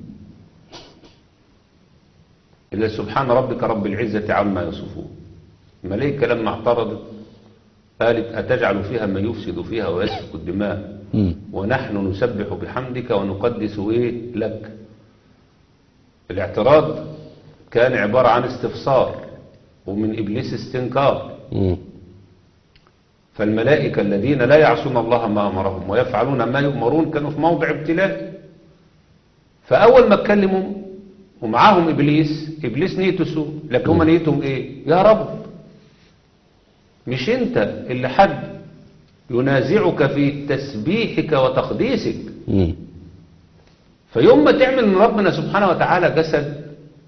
إلا سبحان ربك رب العزة عما يصفون الملائكة لما اعترضت قالت أتجعل فيها من يفسد فيها ويسفك الدماء مم. ونحن نسبح بحمدك ونقدس إيه لك الاعتراض كان عبارة عن استفسار ومن إبليس استنكار مم. فالملائكة الذين لا يعصون الله ما أمرهم ويفعلون ما يؤمرون كانوا في موضع ابتلاء فأول ما اتكلموا ومعاهم إبليس إبليس نيته سوء لكن هم نيتهم إيه يا رب مش أنت اللي حد ينازعك في تسبيحك وتقديسك مم. فيوم ما تعمل من ربنا سبحانه وتعالى جسد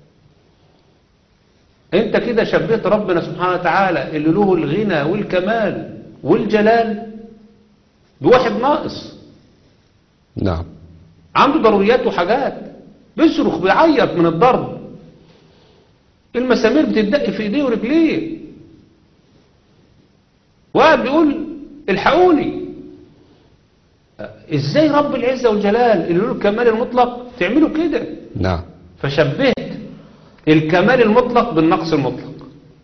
انت كده شبهت ربنا سبحانه وتعالى اللي له الغنى والكمال والجلال بواحد ناقص نعم عنده ضروريات وحاجات بيصرخ بيعيط من الضرب المسامير بتدق في ايديه ورجليه وقاعد بيقول الحقوني ازاي رب العزة والجلال اللي له الكمال المطلق تعملوا كده نعم فشبهت الكمال المطلق بالنقص المطلق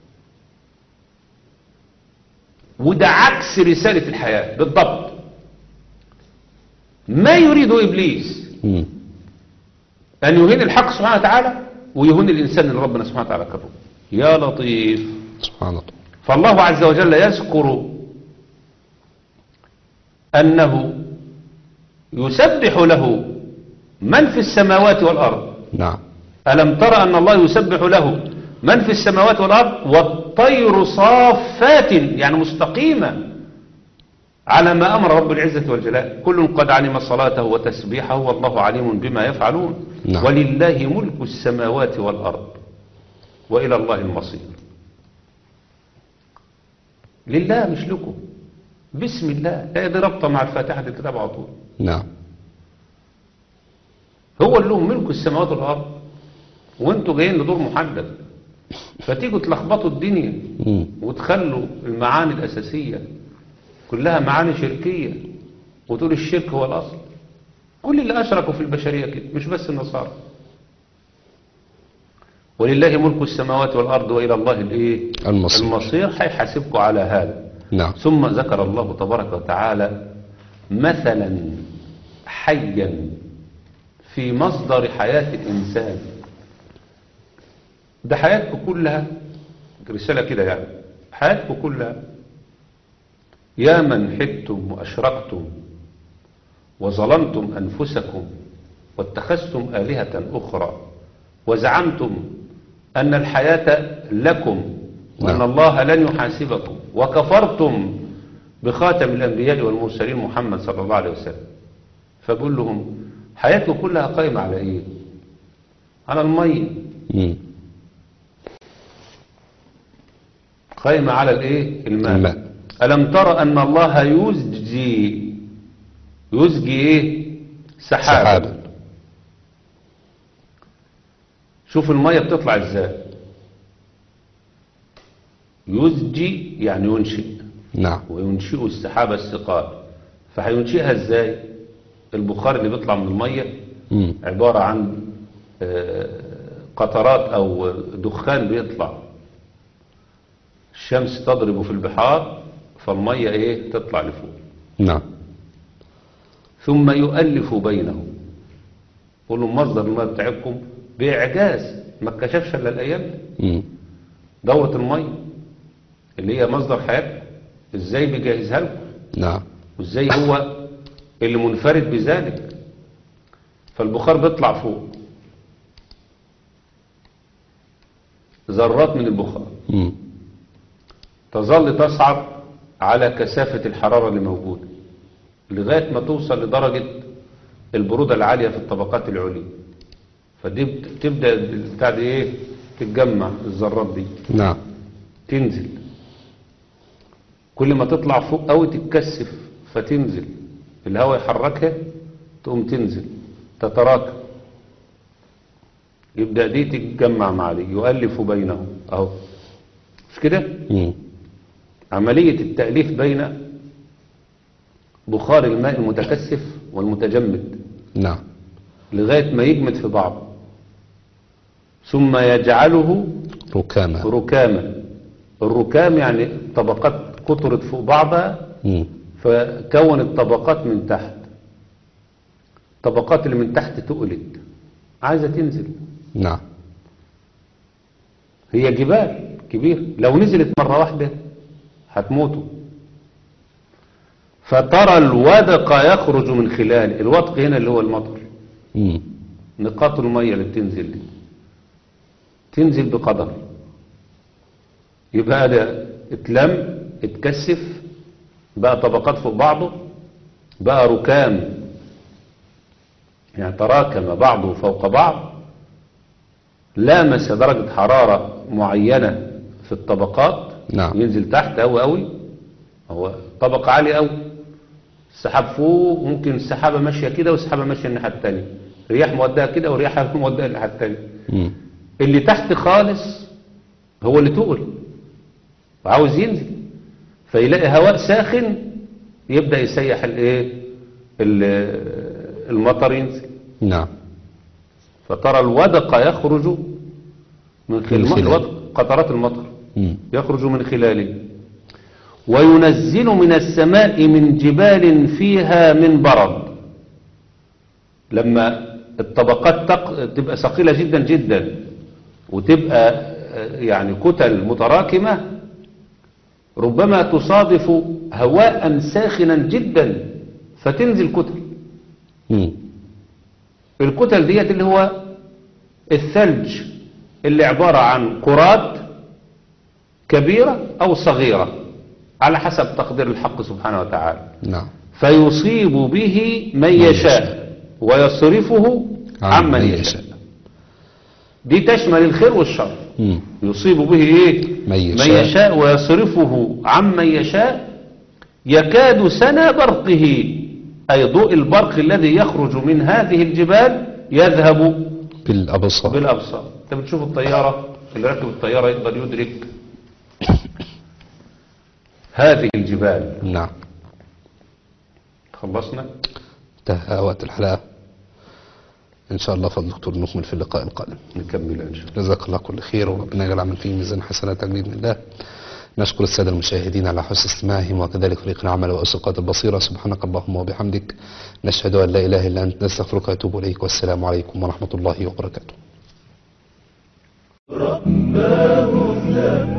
وده عكس رسالة الحياة بالضبط ما يريد إبليس مم. أن يهين الحق سبحانه وتعالى ويهين الإنسان اللي ربنا سبحانه وتعالى كرمه يا لطيف سبحان الله فالله عز وجل يذكر أنه يسبح له من في السماوات والأرض نعم ألم ترى أن الله يسبح له من في السماوات والأرض والطير صافات يعني مستقيمة على ما أمر رب العزة والجلال كل قد علم صلاته وتسبيحه والله عليم بما يفعلون نعم. ولله ملك السماوات والأرض وإلى الله المصير لله مش لكم بسم الله لا دي رابطة مع الفاتحة الكتاب على طول نعم هو اللي له ملك السماوات والأرض وانتوا جايين لدور محدد فتيجوا تلخبطوا الدنيا مم. وتخلوا المعاني الأساسية كلها معاني شركية وتقول الشرك هو الأصل كل اللي أشركوا في البشرية كده مش بس النصارى ولله ملك السماوات والأرض وإلى الله الإيه؟ المصير. المصير هيحاسبكم على هذا نعم ثم ذكر الله تبارك وتعالى مثلا حيا في مصدر حياة الإنسان ده حياتكم كلها رسالة كده يعني حياتكم كلها يا من حدتم وأشركتم وظلمتم أنفسكم واتخذتم آلهة أخرى وزعمتم أن الحياة لكم وأن نعم. الله لن يحاسبكم وكفرتم بخاتم الأنبياء والمرسلين محمد صلى الله عليه وسلم فبقول لهم حياتكم كلها قائمة على إيه على المية مم. قائمة على الإيه الماء. الماء. ألم ترى أن الله يزجي يزجي إيه سحابا سحابا شوف المية بتطلع إزاي يزجي يعني ينشئ نعم وينشئ السحابة الثقال فهينشئها ازاي البخار اللي بيطلع من المية مم. عبارة عن آه، قطرات او دخان بيطلع الشمس تضرب في البحار فالمية ايه تطلع لفوق نعم ثم يؤلف بينهم قول لهم مصدر الماء بتاعكم بإعجاز ما اتكشفش الا الايام دي. مم. دورة المية اللي هي مصدر حياتكم ازاي بيجهزها لكم نعم وازاي هو اللي منفرد بذلك فالبخار بيطلع فوق ذرات من البخار مم. تظل تصعد على كثافة الحرارة اللي موجودة لغاية ما توصل لدرجة البرودة العالية في الطبقات العليا فدي بت- تبدأ بتاع دي ايه تتجمع الذرات دي نعم تنزل كل ما تطلع فوق قوي تتكثف فتنزل الهواء يحركها تقوم تنزل تتراكم يبدأ دي تتجمع مع دي يؤلف بينهم اهو مش كده مم. عملية التأليف بين بخار الماء المتكثف والمتجمد نعم لغاية ما يجمد في بعض ثم يجعله ركامة ركاما الركام يعني طبقات قطرت فوق بعضها مم. فكونت طبقات من تحت الطبقات اللي من تحت تقلت عايزة تنزل نعم هي جبال كبيرة لو نزلت مرة واحدة هتموتوا فترى الودق يخرج من خلاله الودق هنا اللي هو المطر مم. نقاط المية اللي بتنزل دي تنزل بقدر يبقى ده اتلم اتكثف بقى طبقات فوق بعضه بقى ركام يعني تراكم بعضه فوق بعض لامس درجة حرارة معينة في الطبقات نعم. ينزل تحت أوي أوي هو طبقة عالية أوي السحاب فوق ممكن السحابة ماشية كده والسحابة ماشية الناحية التانية رياح مودية كده ورياح مودية الناحية التانية مم. اللي تحت خالص هو اللي تقل وعاوز ينزل فيلاقي هواء ساخن يبدأ يسيح الايه ال- المطر ينزل نعم فترى الودق يخرج من من خلال خلال. الودق قطرات المطر مم. يخرج من خلاله وينزل من السماء من جبال فيها من برد لما الطبقات تق... تبقى ثقيلة جدا جدا وتبقى آه، يعني كتل متراكمة ربما تصادف هواء ساخنا جدا فتنزل كتل مم. الكتل ديت اللي هو الثلج اللي عبارة عن كرات كبيرة أو صغيرة على حسب تقدير الحق سبحانه وتعالى نعم فيصيب به من يشاء ويصرفه عمن يشاء دي تشمل الخير والشر مم. يصيب به ايه من يشاء. من يشاء ويصرفه عمن يشاء يكاد سنا برقه أي ضوء البرق الذي يخرج من هذه الجبال يذهب بالأبصار بالأبصار انت بتشوف الطيارة اللي راكب الطيارة يقدر يدرك هذه الجبال نعم خلصنا انتهى وقت الحلقة إن شاء الله فضل دكتور نكمل في اللقاء القادم نكمل إن شاء الله جزاك الله كل خير وربنا يجعل عمل فيه ميزان حسناتك بإذن الله نشكر السادة المشاهدين على حسن استماعهم وكذلك فريق العمل وأسقاط البصيرة سبحانك اللهم وبحمدك نشهد أن لا إله إلا أنت نستغفرك ونتوب إليك والسلام عليكم ورحمة الله وبركاته رباه